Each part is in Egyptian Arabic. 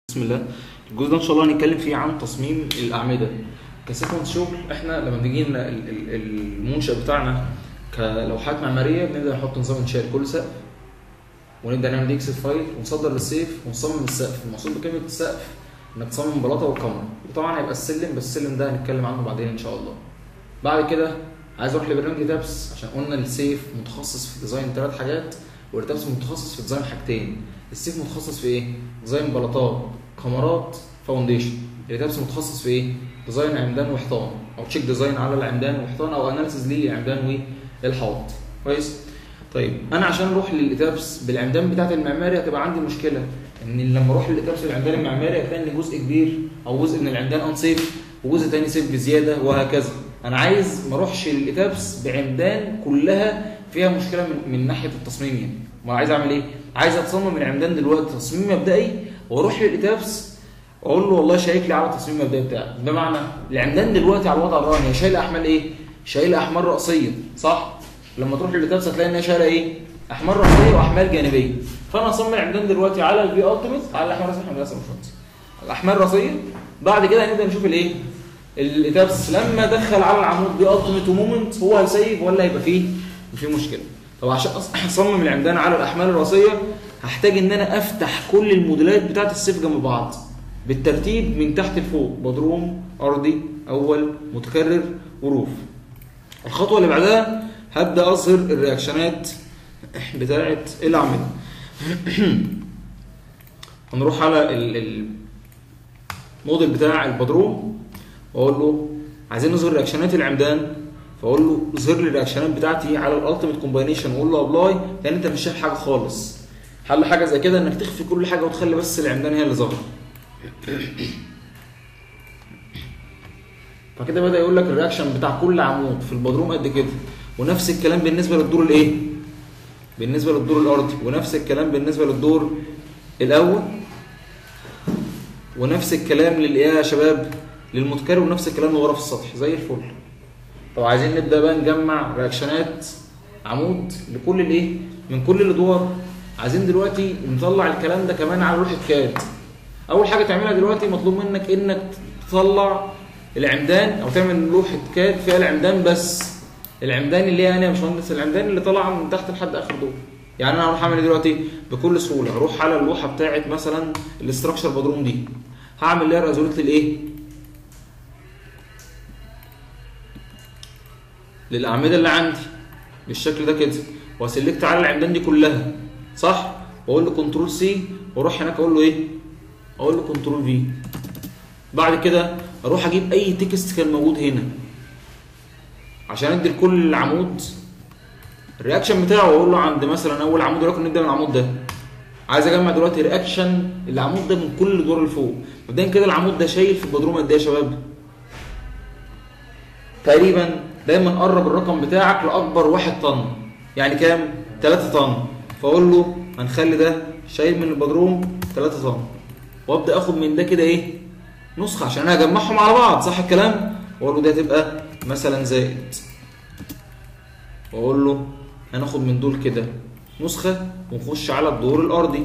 بسم الله الجزء ده ان شاء الله هنتكلم فيه عن تصميم الاعمده كسيكونس شغل احنا لما بنيجي ال- ال- المنشا بتاعنا كلوحات معماريه بنبدا نحط نظام انشاء لكل سقف ونبدا نعمل اكسل فايل ونصدر للسيف ونصمم السقف المقصود بكلمه السقف انك تصمم بلاطه والكاميرا وطبعا هيبقى السلم بس السلم ده هنتكلم عنه بعدين ان شاء الله بعد كده عايز اروح لبرنامج تابس عشان قلنا السيف متخصص في ديزاين ثلاث حاجات والتابس متخصص في ديزاين حاجتين السيف متخصص في ايه ديزاين بلاطات كاميرات فاونديشن التابس متخصص في ايه ديزاين عمدان وحيطان او تشيك ديزاين على العمدان والحيطان او اناليسيز للعمدان والحوائط كويس طيب انا عشان اروح للاتابس بالعمدان بتاعت المعماري هتبقى عندي مشكله ان لما اروح للاتابس بالعمدان المعماري هتلاقي ان جزء كبير او جزء من العمدان انسيف وجزء تاني سيف بزياده وهكذا انا عايز ما اروحش للاتابس بعمدان كلها فيها مشكله من, من ناحيه التصميم يعني ما عايز اعمل ايه عايز اتصمم العمدان دلوقتي تصميم مبدئي واروح للاتابس واقول له والله شيك لي على التصميم المبدئي بتاعك بمعنى العمدان دلوقتي على الوضع الراهن هي شايله احمال ايه شايله احمال راسيه صح لما تروح للاتابس هتلاقي ان هي شايله ايه احمال راسيه واحمال جانبيه فانا اصمم العمدان دلوقتي على البي التيميت على الاحمال الراسيه احنا لسه مش مهندس. الاحمال الراسيه بعد كده هنبدا نشوف الايه الاتابس لما دخل على العمود بي التيميت ومومنت هو هيسيب ولا هيبقى فيه فيه مشكله طب عشان أص- اصمم العمدان على الاحمال الراسيه هحتاج ان انا افتح كل الموديلات بتاعت السيف جنب بعض بالترتيب من تحت لفوق بدروم ارضي اول متكرر وروف الخطوه اللي بعدها هبدا اظهر الرياكشنات بتاعه الاعمده هنروح على ال- ال- الموديل بتاع البدروم واقول له عايزين نظهر رياكشنات العمدان فاقول له اظهر لي الرياكشنات بتاعتي على الالتيميت كومباينيشن واقول له ابلاي لان انت مش شايف حاجه خالص حل حاجه زي كده انك تخفي كل حاجه وتخلي بس العمدان هي اللي ظاهره فكده بدا يقول لك الرياكشن بتاع كل عمود في البدروم قد كده ونفس الكلام بالنسبه للدور الايه بالنسبه للدور الارضي ونفس الكلام بالنسبه للدور الاول ونفس الكلام للايه يا شباب للمتكرر ونفس الكلام لغرف السطح زي الفل طب عايزين نبدا بقى نجمع رياكشنات عمود لكل الايه من كل الادوار عايزين دلوقتي نطلع الكلام ده كمان على لوحه كاد اول حاجه تعملها دلوقتي مطلوب منك انك تطلع العمدان او تعمل لوحه كاد فيها العمدان بس العمدان اللي هي انا يا باشمهندس العمدان اللي طالعه من تحت لحد اخر دور يعني انا هروح اعمل ايه دلوقتي بكل سهوله هروح على اللوحه بتاعت مثلا الاستراكشر بدروم دي هعمل لير ازوليت للايه للاعمده اللي عندي بالشكل ده كده واسلكت على العمدان دي كلها صح واقول له كنترول سي واروح هناك اقول له ايه اقول له كنترول في بعد كده اروح اجيب اي تكست كان موجود هنا عشان ادي لكل عمود الرياكشن بتاعه واقول له عند مثلا اول عمود ولكن نبدا من العمود ده عايز اجمع دلوقتي رياكشن العمود ده من كل دور اللي فوق مبدئيا كده العمود ده شايل في البدروم قد ايه يا شباب تقريبا دايما قرب الرقم بتاعك لاكبر واحد طن يعني كام 3 طن فاقول له هنخلي ده شايل من البدروم 3 طن وابدا اخد من ده كده ايه نسخه عشان انا اجمعهم على بعض صح الكلام واقول له ده تبقى مثلا زائد واقول له هناخد من دول كده نسخه ونخش على الدور الارضي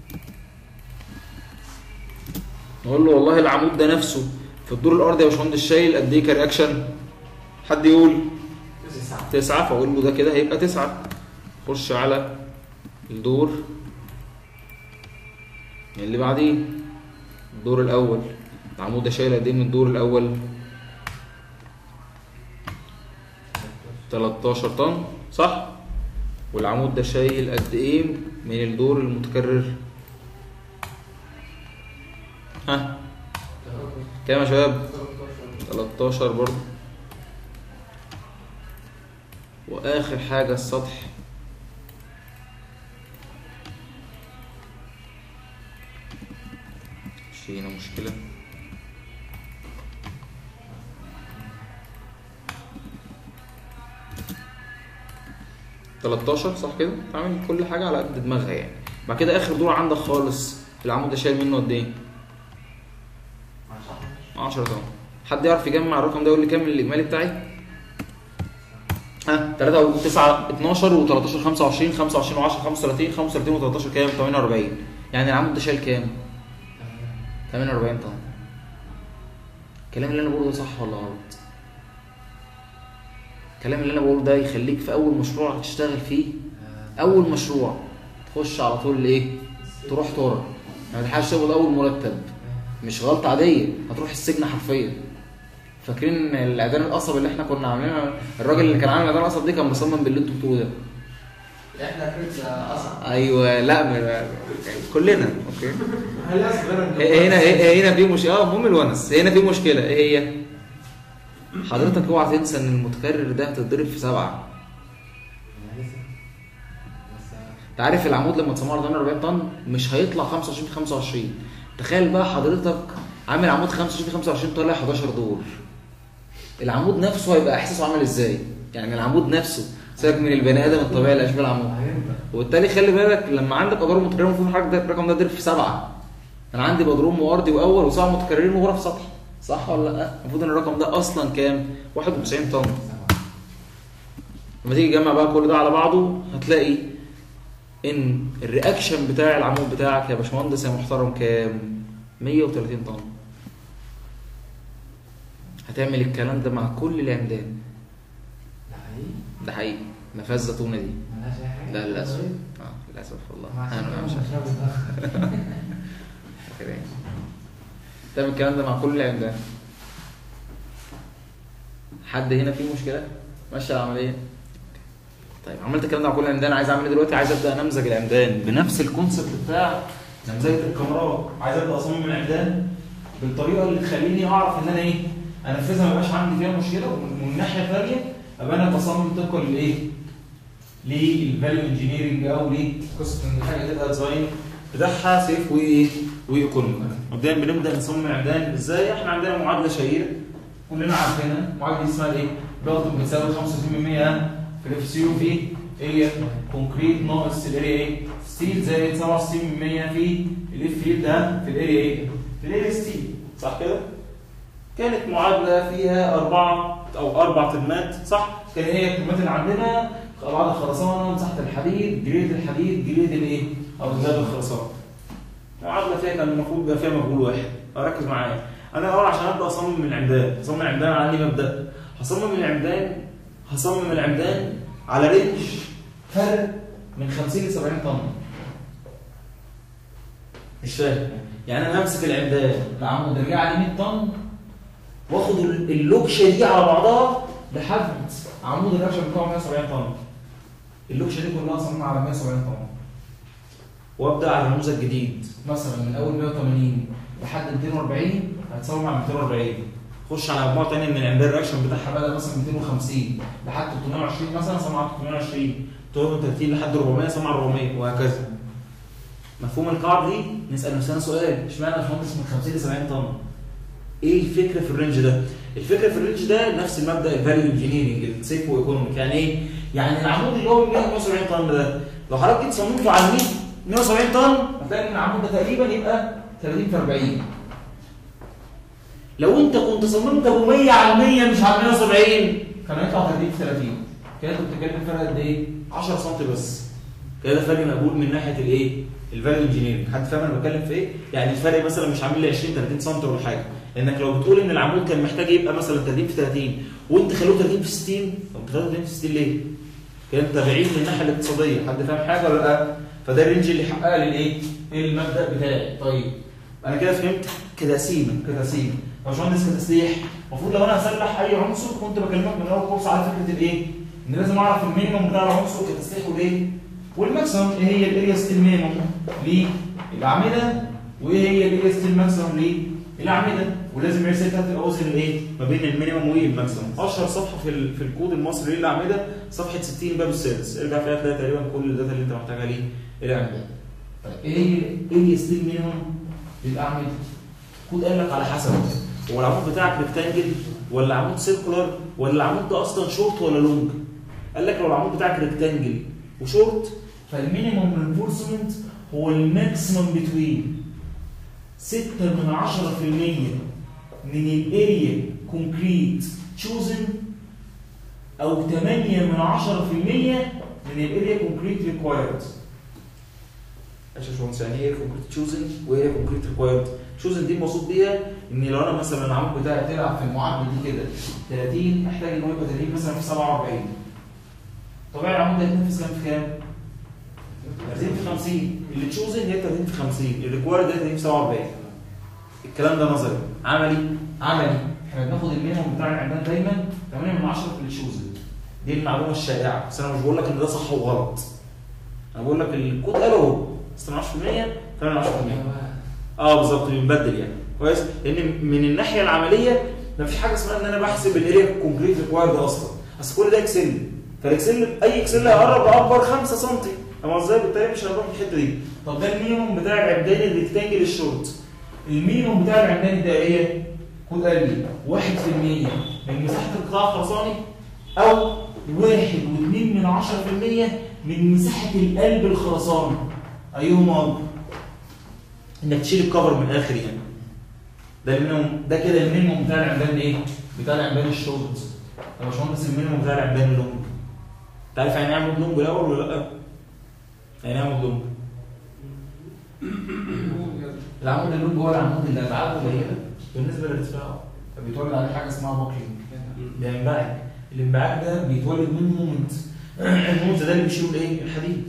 نقول له والله العمود ده نفسه في الدور الارضي يا باشمهندس شايل قد ايه كرياكشن حد يقول تسعة فاقول له ده كده هيبقى تسعة خش على الدور اللي بعديه الدور الاول العمود ده شايل قد ايه من الدور الاول 13 طن صح والعمود ده شايل قد ايه من الدور المتكرر ها كام يا شباب 13 برضه واخر حاجه السطح مش هنا مشكله تلتاشر صح كده تعمل كل حاجه على قد دماغها يعني بعد كده اخر دور عندك خالص العمود ده شايل منه قد ايه 10 طن حد يعرف يجمع الرقم ده يقول لي كام الاجمالي بتاعي ها 3 و 9 12 و 13 25 25 و 10 35 35 و 13 كام 48 يعني العمود ده شايل كام 48 طن الكلام اللي انا بقوله ده صح ولا غلط الكلام اللي انا بقوله ده يخليك في اول مشروع تشتغل فيه اول مشروع تخش على طول ايه تروح تورا ما تلحقش تقبض اول مرتب مش غلطه عاديه هتروح السجن حرفيا فاكرين الاعدان القصب اللي احنا كنا عاملينها الراجل اللي كان عامل الاعدان القصب دي كان مصمم باللي انتوا بتقولوه ده احنا كريتس اصعب ايوه لا م- كلنا اوكي هل اصغر هنا هنا في مش اه المهم الونس هنا في مشكله ايه هي حضرتك اوعى تنسى ان المتكرر ده هتتضرب في سبعه انت عارف العمود لما تصممه على 48 طن مش هيطلع 25 في 25 تخيل بقى حضرتك عامل عمود 25 في 25 طالع 11 دور العمود نفسه هيبقى احساسه عامل ازاي يعني العمود نفسه سيبك من البني ادم الطبيعي اللي اشبه العمود وبالتالي خلي بالك لما عندك ادوار متكرره المفروض حضرتك ده الرقم ده ضرب في سبعه انا عندي بدروم وارضي واول وسبعه متكررين وغرف سطح صح ولا لا؟ المفروض ان الرقم ده اصلا كام؟ 91 طن لما تيجي تجمع بقى كل ده على بعضه هتلاقي ان الرياكشن بتاع العمود بتاعك يا باشمهندس يا محترم كام؟ 130 طن هتعمل الكلام ده مع كل العمدان ده حقيقي ده حقيقي نفاذ زيتونه دي ملهاش اي حاجه لا للاسف اه للاسف والله عشان انا كده مش مش هاخد كده يعني. تعمل الكلام ده مع كل العمدان حد هنا فيه مشكله ماشيه العمليه طيب عملت الكلام ده مع كل العمدان عايز اعمل ايه دلوقتي عايز ابدا انمذج العمدان بنفس الكونسبت بتاع نمذجه الكاميرات عايز ابدا اصمم العمدان بالطريقه اللي تخليني اعرف ان انا ايه انفذها ما يبقاش عندي فيها مشكله ومن الناحيه الثانيه ابقى انا بصمم طبقا للايه؟ للفاليو انجينيرنج او لقصه ان الحاجه تبقى ديزاين بتاعها سيف وايه وايكونوميك مبدئيا بنبدا نصمم العمدان ازاي احنا عندنا معادله شهيره كلنا عارفينها المعادله دي اسمها ايه ضغط بتساوي 65% في الاف سي يو في اريا كونكريت ناقص الاريا ايه ستيل زائد 67% في الاف فيلد ده في الاريا ايه في الاريا ستيل صح كده كانت معادله فيها اربعه او اربع ترمات صح كان هي الترمات اللي عندنا ابعاد الخرسانه مساحه الحديد جريد الحديد جريد الايه او زاد الخرسانه معادله فيها كان المفروض يبقى فيها مجهول واحد ركز معايا انا الاول عشان ابدا اصمم العمدان اصمم العمدان على اني مبدا هصمم العمدان هصمم العمدان على رينج فرق من 50 ل 70 طن مش فاهم يعني انا همسك العمدان العمود يرجع لي 100 طن واخد ال- اللوكشه دي على بعضها لحد عمود الركشه بتاعه 170 طن اللوكشه دي كلها صممها على 170 طن وابدا على نموذج جديد مثلا من اول 180 لحد 240 هتصمم على 240 خش على مجموعه ثانيه من العمدان الرياكشن بتاعها بدا مثلا 250 لحد 320 مثلا صنع على 320 230 لحد 400 صنع على 400 وهكذا مفهوم القاعده دي نسال نفسنا سؤال اشمعنى يا باشمهندس من 50 ل 70 طن ايه الفكره في الرينج ده؟ الفكره في الرينج ده نفس المبدا الفاليو انجينيرنج السيف وايكونوميك يعني ايه؟ يعني العمود اللي هو 170 طن ده لو حضرتك جيت صممته على 100 170 طن هتلاقي ان العمود ده تقريبا يبقى 30 في 40 لو انت كنت صممت ابو 100 على 100 مش على 170 كان هيطلع 30 في 30 كده انت بتتكلم فرق قد ايه؟ 10 سم بس كده فرق مقبول من ناحيه الايه؟ الفاليو انجينيرنج حد فاهم انا بتكلم في ايه؟ يعني الفرق مثلا مش عامل لي 20 30 سم ولا حاجه لانك لو بتقول ان العمود كان محتاج يبقى مثلا 30 في 30 وانت خلوه 30 في 60 طب انت خلوه 30 في 60 ليه؟ كده انت بعيد من الناحيه الاقتصاديه حد فاهم حاجه ولا لا؟ فده الرينج اللي حقق لي الايه؟ المبدا بتاعي طيب انا كده فهمت كتقسيمه كتقسيمه يا باشمهندس كتسليح المفروض لو انا هسلح اي عنصر كنت بكلمك من اول كورس على فكره الايه؟ ان لازم اعرف المينيمم بتاع العنصر كتسليح والايه؟ والماكسيمم ايه هي الاريا ستيل مينيمم للاعمده وايه هي الاريا ستيل ماكسيمم للاعمده ولازم الريسيت تبقى اوزن الايه؟ ما بين المينيمم والماكسيمم اشهر صفحه في ال- في الكود المصري للاعمده صفحه 60 باب السادس ارجع فيها تلاقي تقريبا كل الداتا اللي انت محتاجها ليه الاعمده طيب ايه هي الاريا ستيل مينيمم للاعمده؟ الكود قال لك على حسب هو العمود بتاعك ريكتانجل ولا عمود سيركولار ولا العمود ده اصلا شورت ولا لونج؟ قال لك لو العمود بتاعك ريكتانجل وشورت فالمينيمم رينفورسمنت هو الماكسيمم بتوين 6 من 10% من الاريا كونكريت تشوزن او 8 من 10% من الاريا كونكريت ريكوايرد. ماشي يا باشمهندس يعني ايه كونكريت تشوزن وايه كونكريت ريكوايرد؟ تشوزن دي المقصود بيها ان لو انا مثلا العمود بتاعي تلعب في المعادله دي كده 30 محتاج ان هو يبقى 30 مثلا في 47 طبيعي العمود ده يتنفذ كام في كام؟ 30 في 50 اللي تشوزن هي 30 في 50 الريكوايرد ده 30 في 47 الكلام ده نظري عملي عملي احنا بناخد المينيموم بتاع العمدان دايما 8 من 10 في التشوزن دي المعلومه الشائعه بس انا مش بقول لك ان ده صح وغلط انا بقول لك الكود قاله اهو 16% 8 من 10% اه بالظبط بنبدل يعني كويس لان من الناحيه العمليه مفيش حاجه اسمها ان انا بحسب الاريا كونكريت ريكوايرد اصلا اصل كل ده اكسل فالاكسل اي اكسل هيقرب لاكبر 5 سم اما ازاي بالتالي مش هنروح في الحته دي طب ده المينيموم بتاع العمدان الريكتانجل الشورت المينيموم بتاع العمدان الدائريه خد قال لي 1% من مساحه القطاع الخرساني او 1.2 من 10% من مساحه القلب الخرساني ايهما اكبر انك تشيل الكفر من الاخر يعني ده المينيموم ده كده المينيموم بتاع العمدان ايه؟ بتاع العمدان الشورت يا باشمهندس المينيموم بتاع العمدان اللونج انت عارف يعني ايه اعمل لونج الاول ولا لا؟ يعني ايه اعمل لونج العمود اللونج هو العمود اللي ابعاده قليله بالنسبه للارتفاع فبيتولد عليه حاجه اسمها باكلينج بينبعج الانبعاج ده بيتولد منه مومنت المومنت ده اللي بيشيله الايه؟ الحديد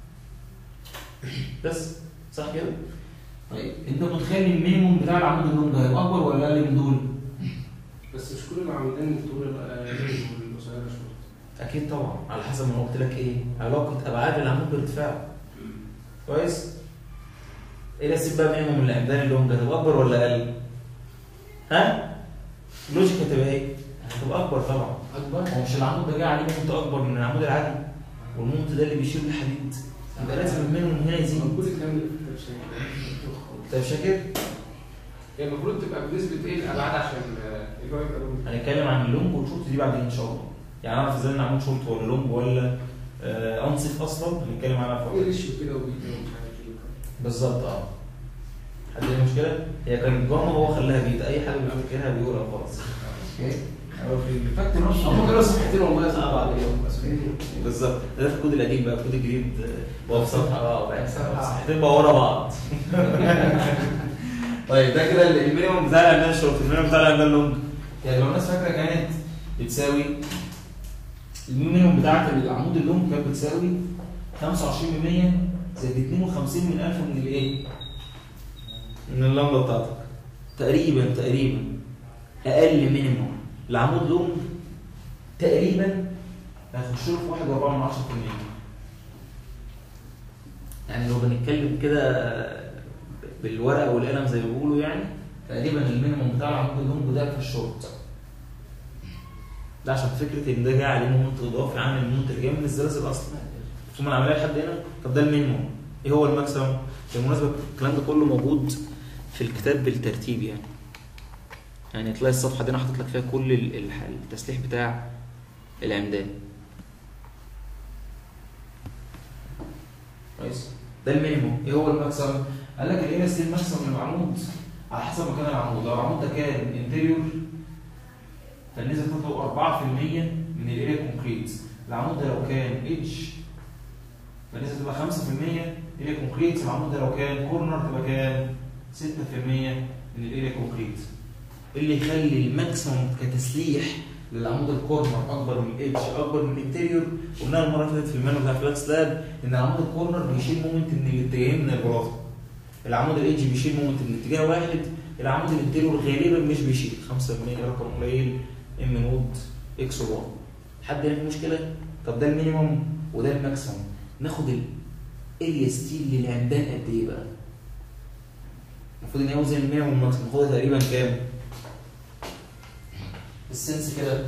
بس صح كده؟ طيب انت متخيل المينيموم بتاع العمود اللونج هيبقى اكبر ولا اقل من دول؟ بس مش كل العمودين طول القصيره شويه اكيد طبعا على حسب ما قلت لك ايه؟ علاقه ابعاد العمود بارتفاعه كويس؟ ايه نسيب بقى مينيموم العمدان اللونج هتبقى اكبر ولا اقل؟ ها؟ اللوجيك هتبقى ايه؟ هتبقى اكبر طبعا اكبر هو مش العمود ده جاي عليه مومنت اكبر من العمود العادي والمومنت ده اللي بيشيل الحديد يبقى لازم المينيموم هنا يزيد موجود الكلام ده في التفسير. طيب شاكر هي المفروض تبقى بنسبه ايه الابعاد عشان آه، اللي هو يبقى لون هنتكلم عن اللونج والشورت دي بعدين ان شاء الله يعني اعرف ازاي ان عمود شورت ولا لونج ولا آه انصف اصلا هنتكلم عنها في ايه وقت ريشيو كده وبيتا ومش عارف ايه بالظبط اه حد عنده مشكله هي كانت جاما هو خلاها بيتا اي حاجه بيفكرها بيقولها خلاص اوكي هو في الفاكت نفسه هم كانوا صفحتين والله يا صاحبي عليهم بس بالظبط ده في الكود القديم بقى الكود الجديد آه، هو في صفحه اه بقى صفحة. صفحتين بقى ورا بعض طيب ده كده المينيموم بتاع العمدان الشورت المينيموم بتاع العمدان اللونج يعني لو الناس فاكره كانت بتساوي المينيموم بتاعت العمود اللونج كانت بتساوي 25% زائد 52 من 1000 من الايه؟ من اللمبه بتاعتك تقريبا تقريبا اقل مينيموم العمود لونج تقريبا هيخش له في 1.4 من 10% يعني لو بنتكلم كده بالورقه والقلم زي ما بيقولوا يعني تقريبا المينيموم بتاع العمود اللونج ده في الشورت ده عشان فكره ان ده جاي عليه مومنت اضافي عن المومنت اللي جاي من الزلازل اصلا ثم العمليه لحد هنا طب ده المينيموم ايه هو الماكسيمم بالمناسبه الكلام ده كله موجود في الكتاب بالترتيب يعني يعني تلاقي الصفحه دي انا حاطط لك فيها كل ال- الح- التسليح بتاع العمدان كويس ده المينيموم ايه هو الماكسيمم قال لك الايه ستيل الماكسيمم للعمود على حسب مكان العمود لو العمود ده كان انتيريور فالنسبه بتاعته 4% من الاريا كونكريت العمود ده لو كان ايدج فالنسبه تبقى 5% اريا كونكريت العمود ده لو كان كورنر تبقى كام 6% من الاريا كونكريت اللي يخلي الماكسيموم كتسليح للعمود الكورنر اكبر من الايدج اكبر من الانتيريور قلنا المره اللي فاتت في المانو بتاع فلاكس لاب ان عمود الكورنر بيشيل مومنت من الاتجاهين من البلاطه العمود الايدج بيشيل مومنت من اتجاه واحد العمود الانتيريور غالبا مش بيشيل 5% رقم قليل ام نود اكس واي حد هنا في مشكله طب ده المينيموم وده الماكسيموم ناخد الاريا ستيل للعمدان قد ايه بقى المفروض ان يوزن المينيموم والماكسيموم ناخدها تقريبا كام السنس كده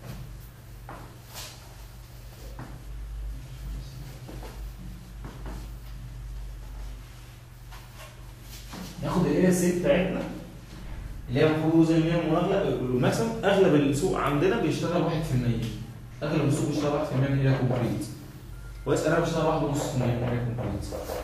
ناخد الاريا ستيل بتاعتنا اللي هي المفروض وزن المينيموم واغلب والماكسيموم اغلب السوق عندنا بيشتغل 1% اغلب السوق بيشتغل 1% من الاريا كومبليت كويس انا بشتغل 1.5% من الاريا كومبليت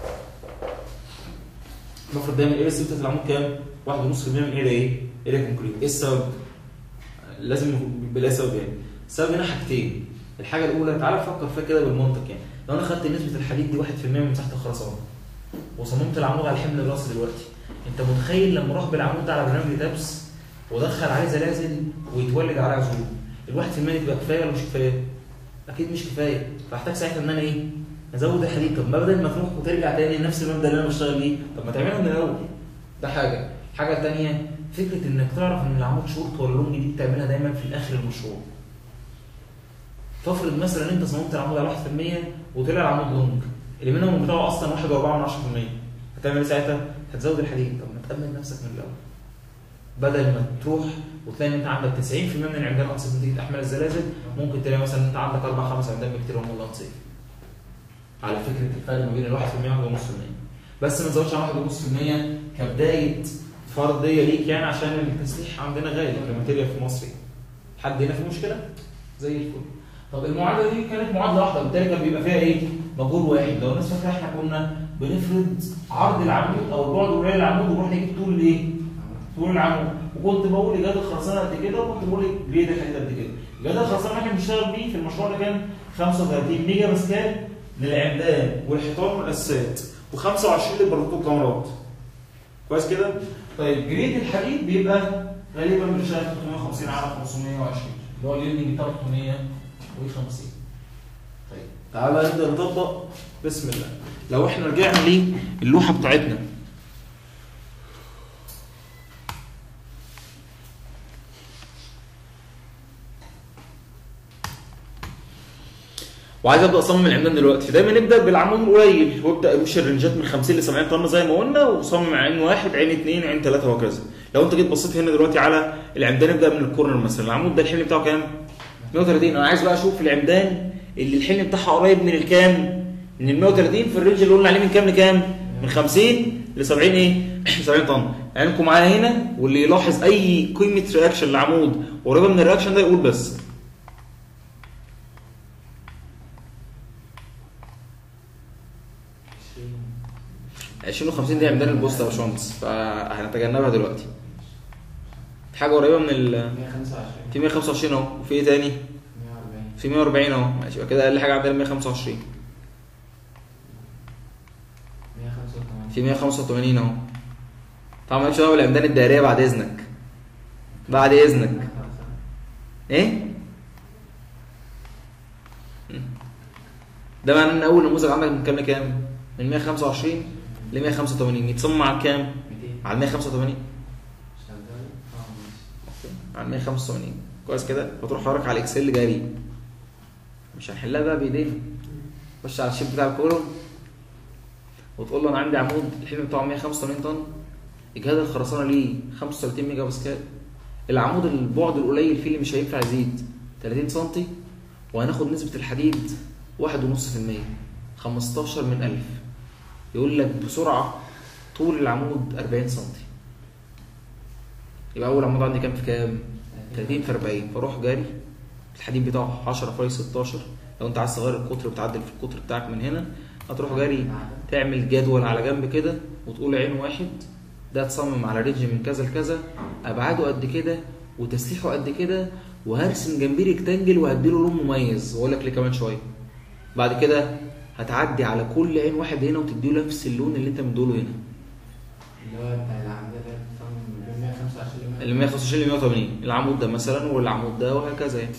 المفروض دايما الاريا ستيل بتاعت العمود كام؟ 1.5% من الاريا ايه؟ اريا كونكريت ايه السبب؟ لازم يبقى لها سبب يعني السبب هنا حاجتين الحاجه الاولى تعالى فكر فيها كده بالمنطق يعني لو انا خدت نسبه الحديد دي 1% من مساحه الخرسانه وصممت العمود على الحمل الراسي دلوقتي انت متخيل لما اروح بالعمود ده على برنامج تابس وادخل عليه زلازل ويتولد عليه عزوم الواحد في المية تبقى كفايه ولا مش كفايه؟ اكيد مش كفايه فاحتاج ساعتها ان انا ايه؟ ازود الحديد طب ما بدل ما تروح وترجع تاني لنفس المبدا اللي انا بشتغل بيه طب ما تعملها من الاول ده حاجه الحاجه الثانيه فكره انك تعرف ان العمود شورت ولا لونج دي بتعملها دايما في الاخر المشروع فافرض مثلا انت صممت العمود على 1% وطلع العمود لونج المينيموم بتاعه اصلا 1.4 من 10% هتعمل ايه ساعتها؟ هتزود الحديد طب ما تامن نفسك من الاول بدل ما تروح وتلاقي ان انت عندك 90% من العمدان انصيف نتيجه احمال الزلازل ممكن تلاقي مثلا ان انت عندك اربع خمس عمدان بكتير هم اللي انصيف على فكره الفرق ما بين ال 1% و 1.5% بس ما تزودش عن 1.5% كبدايه فرضيه ليك يعني عشان التسليح عندنا غالي كماتيريال في مصر حد هنا في مشكله؟ زي الفل طب المعادله دي كانت معادله واحده بالتالي كان بيبقى فيها ايه؟ مجهول واحد لو الناس فاكره احنا كنا بنفرض عرض العمود او البعد القليل للعمود ونروح نجيب طول الايه؟ طول العمود وكنت بقول اجاده الخرسانه قد كده وكنت بقول جريد الحديد قد كده اجاده الخرسانه اللي احنا بنشتغل بيه في المشروع ده كان 35 ميجا باسكال للعمدان والحيطان والاساسات و25 للبلاطات والكاميرات كويس كده؟ طيب جريد الحديد بيبقى غالبا بنشتغل 350 على 520 اللي هو اليونينج بتاع 350 طيب تعالى نبدا نطبق بسم الله لو احنا رجعنا للوحه بتاعتنا وعايز ابدا اصمم العمدان دلوقتي دايما نبدا بالعمود القليل وابدا ابوش الرنجات من 50 ل 70 طن زي ما قلنا وصمم عين واحد عين اثنين عين ثلاثه وهكذا لو انت جيت بصيت هنا دلوقتي على العمدان ابدا من الكورنر مثلا العمود ده الحمل بتاعه كام 130 انا عايز بقى اشوف العمدان اللي الحمل بتاعها قريب من الكام من ال 130 في الرينج اللي قلنا عليه من كام لكام من 50 ل 70 ايه 70 طن عينكم معايا هنا واللي يلاحظ اي قيمه رياكشن لعمود قريبه من الرياكشن ده يقول بس 20 و50 دي عمدان البوست يا باشمهندس فهنتجنبها دلوقتي حاجه قريبه من ال 125 في 125 اهو وفي ايه تاني 140 في 140 اهو ماشي يبقى كده اقل حاجه عندنا 125 185 في 185 اهو طبعا مالكش دعوه بالعمدان الدائريه بعد اذنك بعد اذنك ايه ده معناه ان اول نموذج عندك من كام لكام من 125 ل 185 يتصمم على كام 200 على 185 شغال اه ماشي على 185 كويس كده وتروح حضرتك على الاكسل جري مش هنحلها بقى بايدينا خش على الشيب بتاع الكولوم وتقول له انا عندي عمود الحمل بتاعه 185 طن اجهاد الخرسانه ليه 35 ميجا باسكال العمود البعد القليل فيه اللي مش هينفع يزيد 30 سم وهناخد نسبه الحديد 1.5% 15 من 1000 يقول لك بسرعه طول العمود 40 سم يبقى اول عمود عندي كام في كام 30 في 40 فاروح جاري الحديد بتاعه 10 فاي 16 لو انت عايز تغير القطر وتعدل في القطر بتاعك من هنا هتروح جاري تعمل جدول على جنب كده وتقول عين واحد ده تصمم على رينج من كذا لكذا ابعاده قد كده وتسليحه قد كده وهرسم جنبيه ريكتانجل وهديله لون مميز واقول لك ليه كمان شويه بعد كده هتعدي على كل عين واحد هنا وتديله نفس اللون اللي انت مديله هنا اللي هو بتاع العمود ده بتصمم من 125 ل اللي 125 ل 180 العمود ده مثلا والعمود ده وهكذا يعني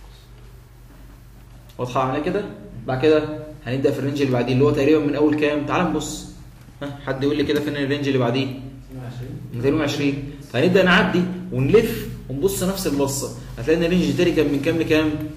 واضحه عامله كده بعد كده هنبدا في الرينج اللي بعديه اللي هو تقريبا من اول كام تعال نبص ها حد يقول لي كده فين الرينج اللي بعديه 22 220 فهنبدا نعدي ونلف ونبص نفس البصه هتلاقي ان الرينج التاني كان من كام لكام 22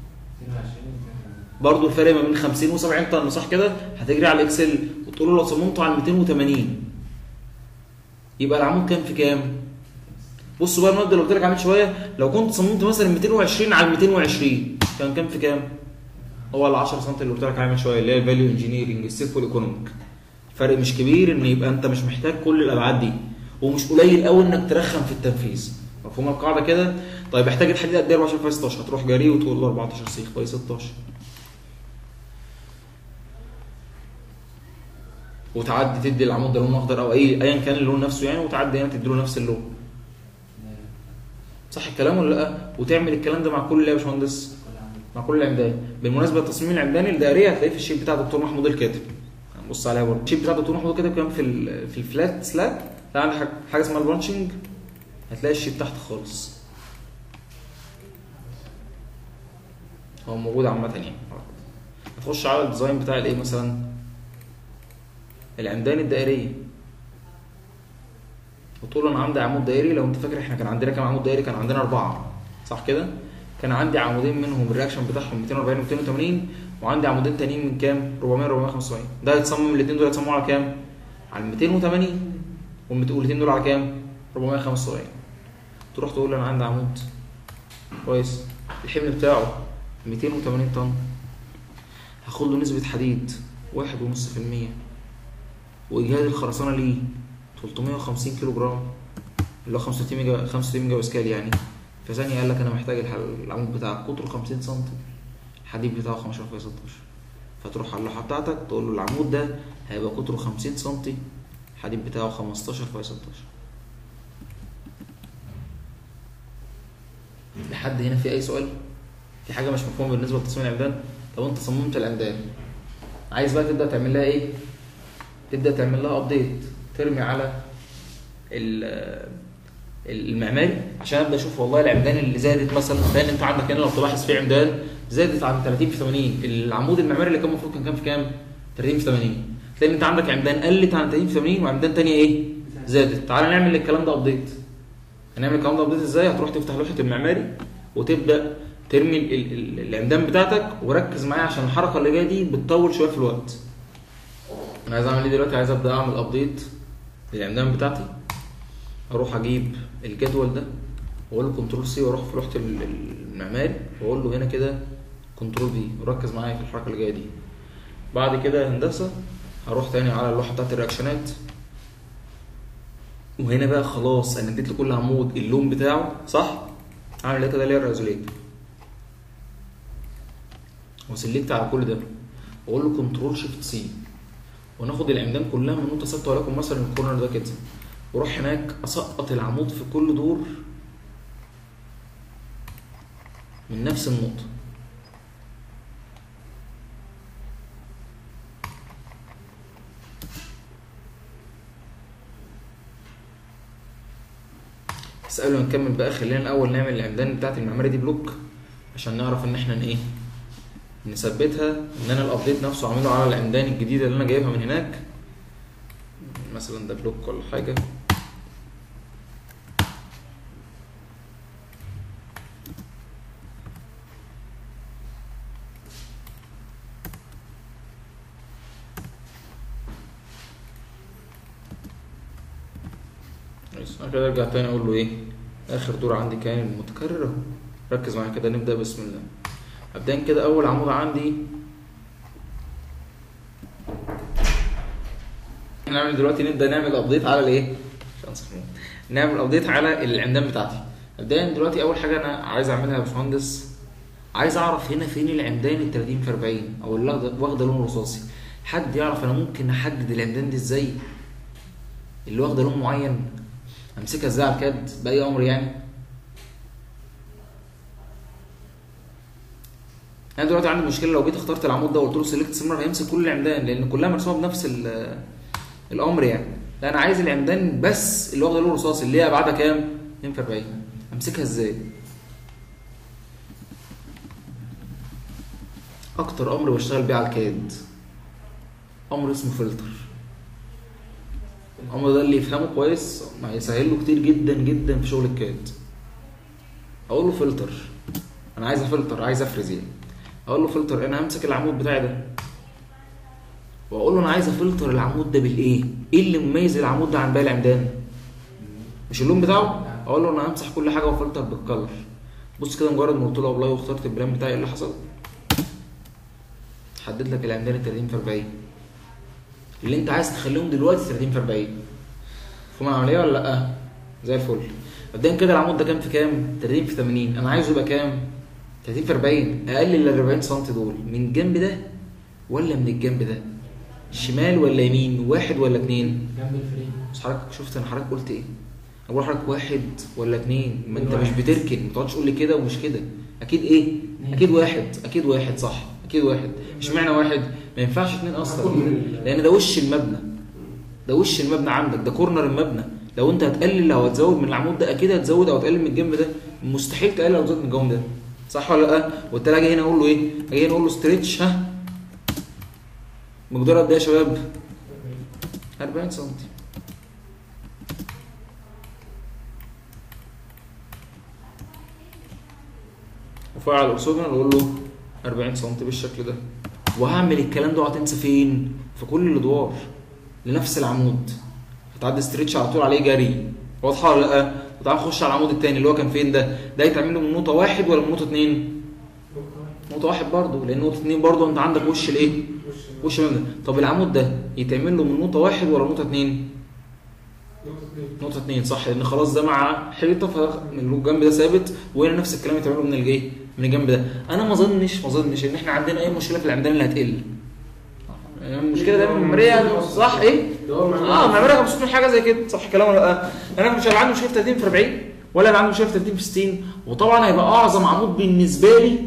برضو الفرق ما بين 50 و70 طن صح كده هتجري على الاكسل وتقول له لو صممته على 280 يبقى العمود كام في كام بصوا بقى المبدا اللي قلت لك عليه من شويه لو كنت صممت مثلا 220 على 220 كان كام في كام هو ال 10 سم اللي قلت لك عليه من شويه اللي هي الفاليو انجينيرنج السيف والايكونوميك الفرق مش كبير ان يبقى انت مش محتاج كل الابعاد دي ومش قليل قوي انك ترخم في التنفيذ مفهوم القاعده كده طيب احتاج الحديد قد ايه 14 فاي 16 هتروح جري وتقول له 14 سيخ فاي 16 وتعدي تدي العمود ده لون اخضر او اي ايا كان اللون نفسه يعني وتعدي هنا تدي له نفس اللون صح الكلام ولا لا وتعمل الكلام ده مع كل اللي يا باشمهندس مع كل العمدان بالمناسبه تصميم العمدان الدائريه هتلاقيه في الشيت بتاع دكتور محمود الكاتب هنبص عليها برضه الشيت بتاع دكتور محمود الكاتب كان في ال في الفلات سلاب هتلاقي عندك حاجه حاجة اسمها البانشنج هتلاقي الشيت تحت خالص هو موجود عامة يعني هتخش على الديزاين بتاع الايه مثلا العمدان الدائرية وتقول له انا عندي عمود دائري لو انت فاكر احنا كان عندنا كام عمود دائري كان عندنا اربعة صح كده كان عندي عمودين منهم الرياكشن بتاعهم 240 و 280 وعندي عمودين تانيين من كام 400 475 ده هيتصمم الاثنين دول هيتصمموا على كام على 280 والاثنين دول على كام 475 تروح تقول له انا عندي عمود كويس الحمل بتاعه 280 طن هاخد له نسبة حديد واحد ونص في المية وإجهاد الخرسانة ليه 350 كيلو جرام اللي هو 65 ميجا 65 ميجا باسكال يعني في ثانية قال لك أنا محتاج الح- العمود بتاعك قطره 50 سم الحديد بتاعه 15 في 16 فتروح على اللوحة بتاعتك تقول له العمود ده هيبقى قطره 50 سم الحديد بتاعه 15 في 16 لحد هنا في أي سؤال؟ في حاجة مش مفهومة بالنسبة لتصميم العمدان؟ لو أنت صممت العمدان عايز بقى تبدأ تعمل لها إيه؟ تبدأ تعمل لها أبديت ترمي على ال- المعماري عشان ابدا اشوف والله العمدان اللي زادت مثلا لان انت عندك هنا لو تلاحظ في عمدان زادت عن 30 في 80 العمود المعماري اللي كان المفروض كان كام في كام 30 في 80 تلاقي انت عندك عمدان قلت عن 30 في 80 وعمدان تانية ايه زادت تعال نعمل الكلام ده ابديت هنعمل الكلام ده ابديت ازاي هتروح تفتح لوحه المعماري وتبدا ترمي ال- ال- ال- العمدان بتاعتك وركز معايا عشان الحركه اللي جايه دي بتطول شويه في الوقت انا عايز اعمل ايه دلوقتي عايز ابدا اعمل ابديت للعمدان بتاعتي اروح اجيب الجدول ده واقول له كنترول سي واروح في لوحه ال- ال- المعماري واقول له هنا كده كنترول في وركز معايا في الحركه اللي جايه دي بعد كده هندسه هروح تاني على اللوحه بتاعت الرياكشنات وهنا بقى خلاص انا اديت لكل عمود اللون بتاعه صح اعمل ايه كده لير ايزوليت وسلكت على كل ده واقول له كنترول شيفت سي وناخد العمدان كلها من نقطه ثابته ولكن مثلا الكورنر ده كده واروح هناك اسقط العمود في كل دور من نفس النقطه بس قبل ما نكمل بقى خلينا الاول نعمل العمدان بتاعت المعماري دي بلوك عشان نعرف ان احنا ايه نثبتها ان انا الابديت نفسه عامله على العمدان الجديده اللي انا جايبها من هناك مثلا ده بلوك ولا حاجه كويس انا كده ارجع تاني اقول له ايه اخر دور عندي كان المتكرر اهو ركز معايا كده نبدا بسم الله مبدئيا كده اول عمود عندي نعمل دلوقتي نبدا نعمل ابديت على الايه عشان صحيح. نعمل ابديت على العمدان بتاعتي مبدئيا دلوقتي اول حاجه انا عايز اعملها يا باشمهندس عايز اعرف هنا فين العمدان ال 30 في 40 او اللي واخده- واخده لون رصاصي حد يعرف انا ممكن احدد العمدان دي ازاي اللي واخده لون معين امسكها ازاي على الكاد باي امر يعني انا دلوقتي عندي مشكله لو جيت اخترت العمود ده وقلت له سيلكت سمر هيمسك كل العمدان لان كلها مرسومه بنفس ال- الامر يعني لا انا عايز العمدان بس اللي واخده لون رصاصي اللي هي ابعادها كام 2 في 40 امسكها ازاي اكتر امر بشتغل بيه على الكاد امر اسمه فلتر الامر ده اللي يفهمه كويس ما هيسهل له كتير جدا جدا في شغل الكاد اقول له فلتر انا عايز افلتر عايز افرز يعني اقول له فلتر انا همسك العمود بتاعي ده واقول له انا عايز افلتر العمود ده بالايه ايه اللي مميز العمود ده عن باقي العمدان مش اللون بتاعه اقول له انا همسح كل حاجه وافلتر بالكلر بص كده مجرد ما قلت له ابلاي واخترت البلان بتاعي ايه اللي حصل حدد لك العمدان ال 30 في 40 اللي انت عايز تخليهم دلوقتي 30 في 40 فهم العمليه ولا لا زي الفل مبدئيا كده العمود ده كام في كام 30 في 80 انا عايزه يبقى كام 30 في 40 اقلل ال 40 سم دول من الجنب ده ولا من الجنب ده شمال ولا يمين واحد ولا اتنين جنب الفريم بس حضرتك شفت انا حضرتك قلت ايه انا بقول لحضرتك واحد ولا اتنين ما انت مش بتركن ما تقعدش تقول لي كده ومش كده اكيد ايه اكيد واحد اكيد واحد صح اكيد واحد اشمعنى واحد ما ينفعش اتنين اصلا لان ده وش المبنى ده وش المبنى عندك ده كورنر المبنى لو انت هتقلل او هتزود من العمود ده اكيد هتزود او تقلل من الجنب ده مستحيل تقلل او تزود من الجنب ده صح ولا لا وبالتالي اجي هنا اقول له ايه اجي هنا اقول له ستريتش ها مقدار قد ايه يا شباب 40 سم وفوق على الاورثوجونال اقول له 40 سم بالشكل ده وهعمل الكلام ده هتنسى فين في كل الادوار لنفس العمود هتعدي ستريتش على طول عليه جري واضحه ولا لا وتعال نخش على العمود الثاني اللي هو كان فين ده ده يتعمل له من نقطه واحد ولا من نقطه اثنين نقطه واحد برضه لان نقطه اثنين برضه انت عندك وش الايه وش مبنى طب العمود ده يتعمل له من نقطه واحد ولا نقطه اثنين نقطه اثنين صح لان خلاص ده مع حيطه فمن الجنب ده ثابت وهنا نفس الكلام يتعمل له من الايه من الجنب ده انا ما اظنش ما اظنش ان احنا عندنا اي مشكله في العمدان اللي هتقل المشكله دايما المعماريه صح ايه اه المعماريه مبسوط من حاجه زي كده صح كلام ولا لا انا مش هيبقى عندي مشكله في 30 في 40 ولا هيبقى عندي مشكله في 30 في 60 وطبعا هيبقى اعظم عمود بالنسبه لي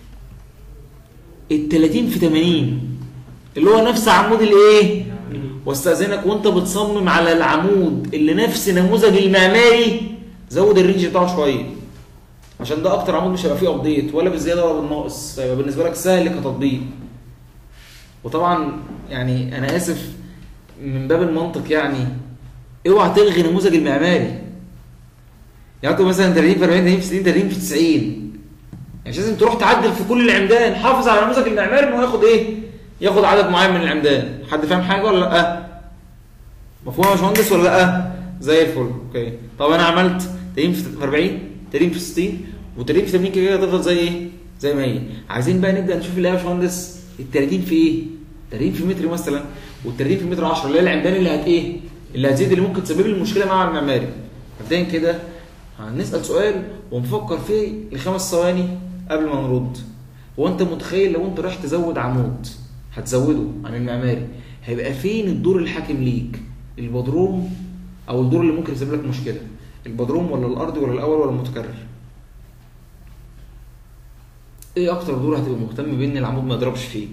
ال 30 في 80 اللي هو نفس عمود الايه واستاذنك وانت بتصمم على العمود اللي نفس نموذج المعماري زود الرينج بتاعه شويه عشان ده اكتر عمود مش هيبقى فيه ابديت ولا بالزياده ولا بالناقص فيبقى بالنسبه لك سهل كتطبيق وطبعا يعني انا اسف من باب المنطق يعني اوعى تلغي نموذج المعماري يعني انت مثلا 30 في 40 30 في 60 30 في 90 يعني مش لازم تروح تعدل في كل العمدان حافظ على نموذج المعماري انه ياخد ايه ياخد عدد معين من العمدان حد فاهم حاجه ولا لا مفهوم يا باشمهندس ولا لا زي الفل اوكي طب انا عملت 30 في 40 30 في 60 و30 في 80 كده هتفضل زي ايه زي ما هي عايزين بقى نبدا نشوف اللي هي يا باشمهندس ال 30 في ايه 30 في متر مثلا وال 30 في متر 10 اللي هي العمدان اللي هت ايه اللي هتزيد اللي ممكن تسبب لي المشكله مع المعماري مبدئيا كده هنسال سؤال ونفكر فيه لخمس ثواني قبل ما نرد هو انت متخيل لو انت رايح تزود عمود هتزوده عن المعماري هيبقى فين الدور الحاكم ليك البدروم او الدور اللي ممكن يسبب لك مشكله البدروم ولا الارضي ولا الاول ولا المتكرر ايه اكتر دور هتبقى مهتم بيه ان العمود ما يضربش فيه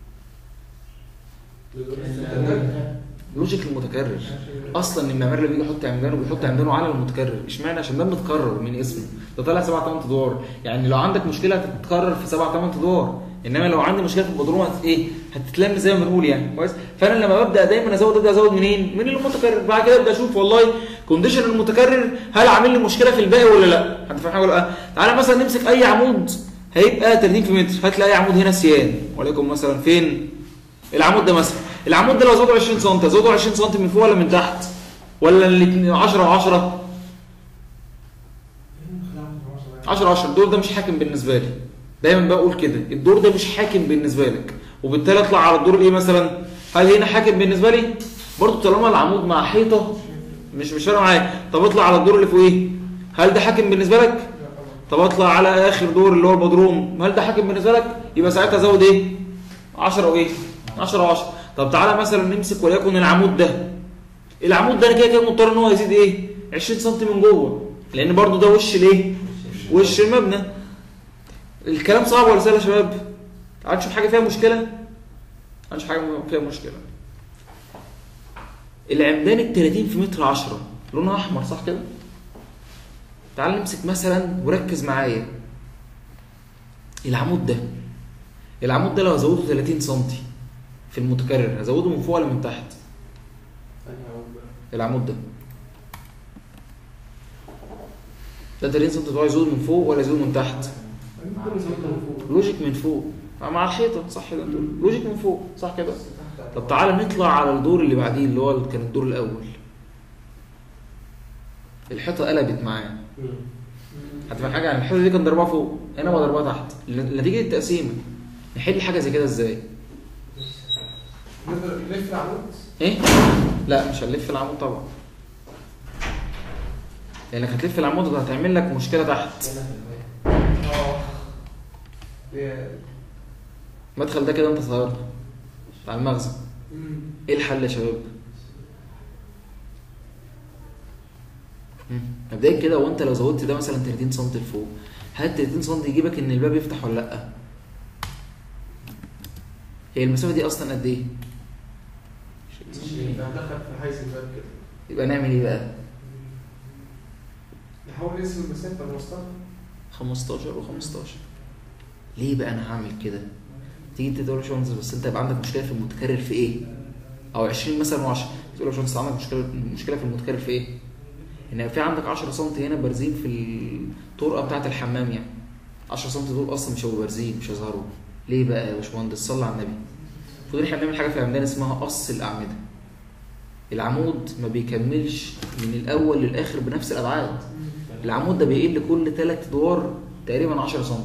لوجيك المتكرر اصلا المعماري اللي بيجي يحط عمدانه بيحط عمدانه على المتكرر اشمعنى عشان ده متكرر من اسمه ده طالع سبع ثمان ادوار يعني لو عندك مشكله هتتكرر في سبع ثمان ادوار انما لو عندي مشكله في البدروم هت ايه هتتلم زي ما بنقول يعني كويس فانا لما ببدا دايما ازود ابدا ازود منين من المتكرر بعد كده ابدا اشوف والله كونديشن المتكرر هل عامل لي مشكله في الباقي ولا لا حد فاهم حاجه ولا لا تعالى مثلا نمسك اي عمود هيبقى 30 في متر هتلاقي عمود هنا سيان وليكن مثلا فين العمود ده مثلا العمود ده لو زوده 20 سم زوده 20 سم من فوق ولا من تحت ولا الاثنين 10 10 10 10 الدور ده مش حاكم بالنسبه لي دايما بقول كده الدور ده مش حاكم بالنسبه لك وبالتالي اطلع على الدور الايه مثلا هل هنا حاكم بالنسبه لي برضه طالما العمود مع حيطه مش مش فارقه معايا طب اطلع على الدور اللي فوقيه هل ده حاكم بالنسبه لك طب اطلع على اخر دور اللي هو البدروم هل ده حاكم بالنسبه لك يبقى ساعتها ازود ايه 10 وايه 10 و10 طب تعالى مثلا نمسك وليكن العمود ده العمود ده انا كده كده مضطر ان هو يزيد ايه 20 سم من جوه لان برضو ده وش الايه وش المبنى الكلام صعب ولا سهل يا شباب تعال نشوف حاجه فيها مشكله نشوف حاجه فيها مشكله العمدان ال 30 في متر 10 لونها احمر صح كده تعال نمسك مثلا وركز معايا العمود ده العمود ده لو ازوده 30 سم في المتكرر هزوده من فوق ولا من تحت العمود ده ده 30 سم بتوع يزود من فوق ولا يزود من تحت لوجيك من فوق مع الحيطه صح كده لوجيك من فوق صح كده طب تعالى نطلع على الدور اللي بعديه اللي هو كان الدور الاول الحيطه قلبت معاه هتبقى حاجه يعني الحيطه دي كان ضربها فوق هنا بقى ضربها تحت نتيجه التقسيمه نحل حاجه زي كده ازاي نلف العمود ايه لا مش هنلف العمود طبعا لانك هتلف العمود ده هتعمل لك مشكله تحت المدخل ده كده انت صغير بتاع المخزن ايه الحل يا شباب مم. مبدئيا كده وانت لو زودت ده مثلا 30 سم لفوق هل 30 سم يجيبك ان الباب يفتح ولا لا هي المسافه دي اصلا قد ايه دخل في حيز الباب كده يبقى نعمل ايه بقى حاول اسم المسافه المسطره 15 و15 ليه بقى انا هعمل كده تيجي انت تقول يا باشمهندس بس انت يبقى عندك مشكله في المتكرر في ايه او 20 مثلا و10 تقول يا باشمهندس عندك مشكله مشكله في المتكرر في ايه ان في عندك 10 سم هنا بارزين في الطرقه بتاعه الحمام يعني 10 سم دول اصلا مش هيبقوا بارزين مش هيظهروا ليه بقى يا باشمهندس صلى على النبي المفروض احنا بنعمل حاجه في العمدان اسمها قص الاعمده العمود ما بيكملش من الاول للاخر بنفس الابعاد العمود ده بيقل كل ثلاث ادوار تقريبا 10 سم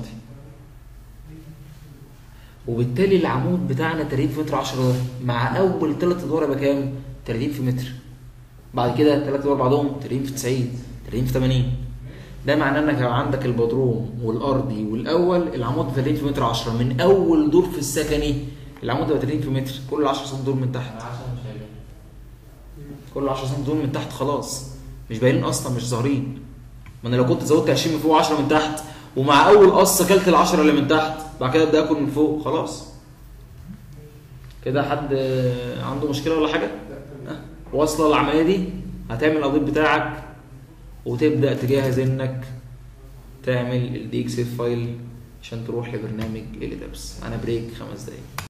وبالتالي العمود بتاعنا 30 في متر 10 ده مع اول ثلاث ادوار يبقى كام 30 في متر بعد كده ثلاث ادوار بعدهم 30 في 90 30 في 80 ده معناه انك لو عندك البدروم والارضي والاول العمود 30 في متر 10 من اول دور في السكني العمود يبقى 30 في متر كل 10 سم دور من تحت 10 مش هيبان كل 10 سم دول من تحت خلاص مش باينين اصلا مش ظاهرين ما انا لو كنت زودت 20 من فوق 10 من تحت ومع اول قص اكلت ال 10 اللي من تحت بعد كده ابدا اكل من فوق خلاص كده حد عنده مشكله ولا حاجه واصله العمليه دي هتعمل القضيب بتاعك وتبدا تجهز انك تعمل الدي اكس اف فايل عشان تروح لبرنامج الادابس انا بريك خمس دقايق